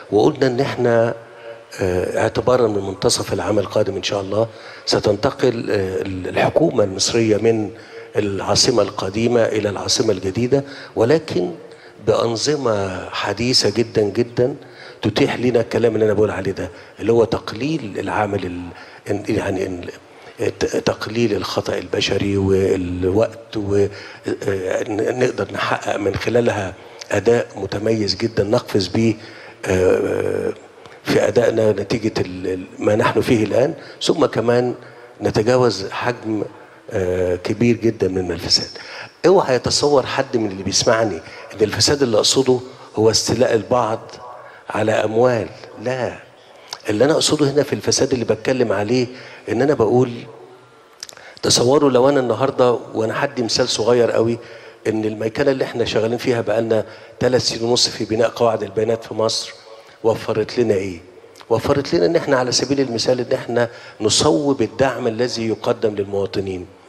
وقلنا ان احنا آه، اعتبارا من منتصف العام القادم ان شاء الله ستنتقل آه، الحكومه المصريه من العاصمه القديمه الى العاصمه الجديده ولكن بانظمه حديثه جدا جدا تتيح لنا الكلام اللي انا بقول عليه ده اللي هو تقليل العامل ال- يعني ال- ت- تقليل الخطأ البشري والوقت ونقدر نحقق من خلالها أداء متميز جدا نقفز به آه، في أدائنا نتيجة ال- ال- ما نحن فيه الآن ثم كمان نتجاوز حجم آه، كبير جدا من الفساد اوعى يتصور حد من اللي بيسمعني ان الفساد اللي اقصده هو استيلاء البعض على اموال لا اللي انا اقصده هنا في الفساد اللي بتكلم عليه ان انا بقول تصوروا لو انا النهارده وانا هدي مثال صغير قوي ان الميكنه اللي احنا شغالين فيها بقالنا ثلاث سنين ونص في بناء قواعد البيانات في مصر وفرت لنا ايه؟ وفرت لنا ان احنا على سبيل المثال ان احنا نصوب الدعم الذي يقدم للمواطنين